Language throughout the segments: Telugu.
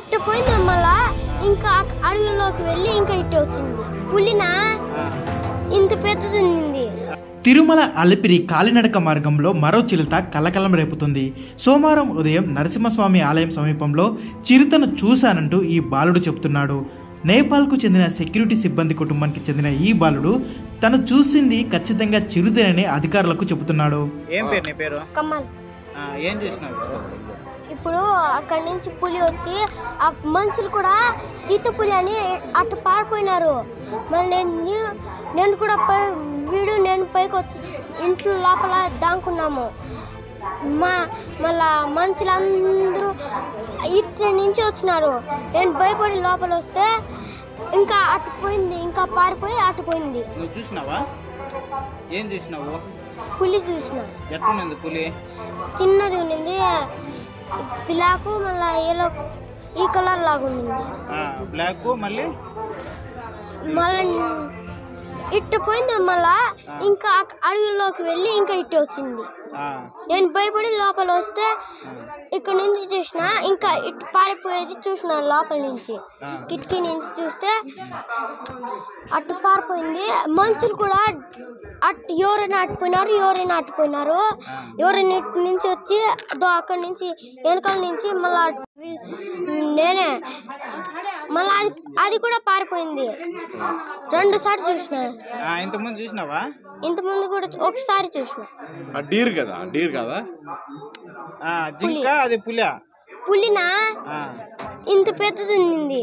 ఇట్ట పోయింది మళ్ళా ఇంకా అడవిలోకి వెళ్ళి ఇంకా ఇట్ట వచ్చింది పులినా ఇంత పెద్దది ఉంది తిరుమల అలిపిరి కాలినడక మార్గంలో మరో చిరుత కలకలం రేపుతుంది సోమవారం ఉదయం నరసింహస్వామి ఆలయం సమీపంలో చిరుతను చూశానంటూ ఈ బాలుడు చెబుతున్నాడు నేపాల్కు చెందిన సెక్యూరిటీ సిబ్బంది కుటుంబానికి చెందిన ఈ బాలుడు తను చూసింది ఖచ్చితంగా చిరుతేనని అధికారులకు చెబుతున్నాడు ఏం పేరు నీ పేరు కమ్మల్ ఆ, ఏం చూసినావు ఇప్పుడు అక్కడి నుంచి పులి వచ్చి ఆ మనుషులు కూడా గీత పులి అని అటు పారిపోయినారు మళ్ళీ నేను నేను కూడా పై వీడు నేను పైకి వచ్చి ఇంట్లో లోపల దాంకున్నాము మా మళ్ళా మనుషులందరూ ఇట్ల నుంచి వచ్చినారు నేను భయపడి లోపల వస్తే ఇంకా అటు పోయింది ఇంకా పారిపోయి అటు పోయింది నువ్వు చూసినావా ఏం చూసినావు పులి చూసిన ఎట్లుంది పులి చిన్నది ఉండింది పిల్లకు మళ్ళీ ఏలో ఈ కలర్ లాగా ఉండింది బ్లాక్ మళ్ళీ మళ్ళీ ఇట్ట పోయింది మళ్ళా ఇంకా అడవిలోకి వెళ్ళి ఇంకా ఇట్ట వచ్చింది ఆ, నేను భయపడి లోపల వస్తే ఇక్కడ నుంచి చూసిన ఇంకా ఇటు పారిపోయేది చూసిన లోపల నుంచి ఆ. కిటికీ నుంచి చూస్తే అటు పారిపోయింది మనుషులు కూడా అటు ఎవరైనా అట్టుపోయినారు ఎవరైనా అట్టుపోయినారు ఎవరైనా ఇటు నుంచి వచ్చి దో అక్కడి నుంచి వెనకాల నుంచి మళ్ళా నేనే మళ్ళీ అది అది కూడా పారిపోయింది రెండు సార్లు చూసిన ఆ, ఇంతకుముందు చూసినావా ఇంతకుముందు కూడా ఒకసారి చూసిన ఆ డీర్ కదా డీర్ కదా ఆ, జింక అది పులి పులినా ఇంత పెద్దది ఉంది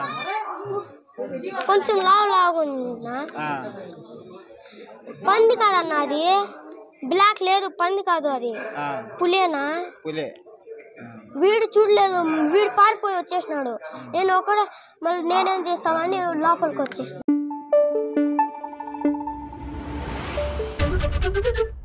కొంచెం లావు లావు ఉందినా పంది కాదన్న అది బ్లాక్ లేదు పంది కాదు అది పులేనా పులే వీడు చూడలేదు వీడు పారిపోయి వచ్చేసినాడు నేను ఒకడ మళ్ళీ నేనేం చేస్తామని లోపలికి వచ్చేసిన